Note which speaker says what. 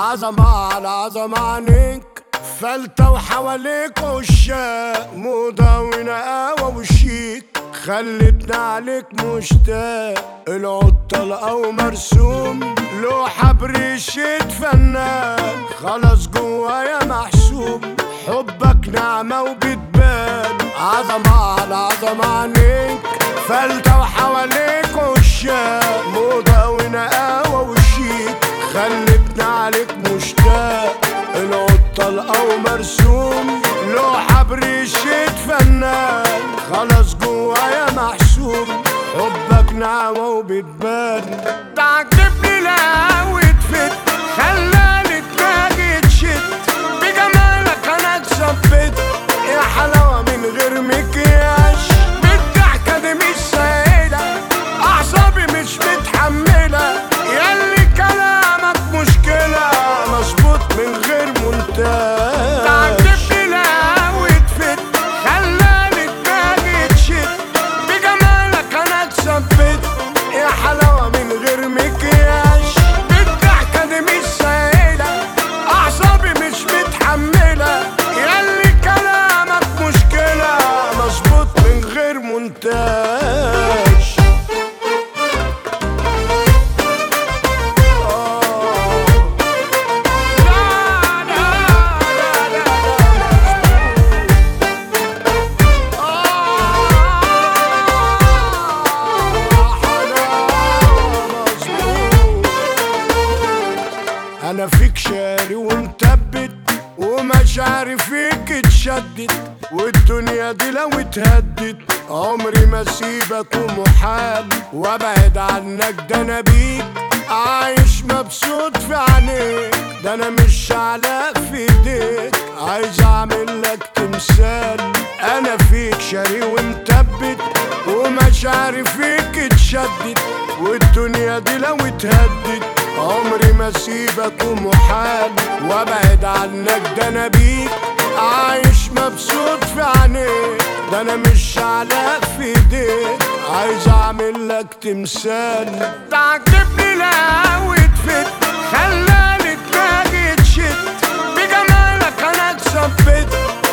Speaker 1: عظمة على عظمة عنيك فلتة وحواليك عشاق موضة ونقاوة وشيك خلتنا عليك مشتاق العطل او مرسوم لوحة بريشة فنان خلاص جوايا محسوم حبك نعمة وبتبان عظمة على عظمة عنيك فلتة وحواليك عشاق موضة ونقاوة وشيك خلتنا عليك مشتاق العطل او مرسوم لوحة بريشة فنان خلاص جوايا محسوب حبك نعمة وبتبان تعجبني لو تفت خلاني دماغي تشت بجمالك انا اتثبت يا حلاوة من غير مكياج بالضحكة دي مش سائلة أعصابي مش متحملة ياللي كلامك مشكلة مظبوط من غير مونتاج تعجبني لو تفت خلاني دماغي تشت بجمالك أنا اتثبت يا حلاوة من غير مكياج بالضحكة دي مش سائلة أعصابي مش متحملة ياللي كلامك مشكلة مظبوط من غير مونتاج انا فيك شاري ومثبت ومشاعري فيك اتشدت والدنيا دي لو اتهدت عمري ما اسيبك ومحال وابعد عنك ده انا بيك عايش مبسوط في عينيك ده انا مش علق في ايديك عايز اعمل لك تمثال انا فيك شاري ومثبت ومشاعري فيك اتشدت والدنيا دي لو اتهدت عمري ما اسيبك ومحال وابعد عنك ده انا بيك عايش مبسوط في عينيك ده انا مش علق في ايديك عايز اعمل لك تمثال تعجبني لو تفت خلاني دماغي تشت بجمالك انا اتثبت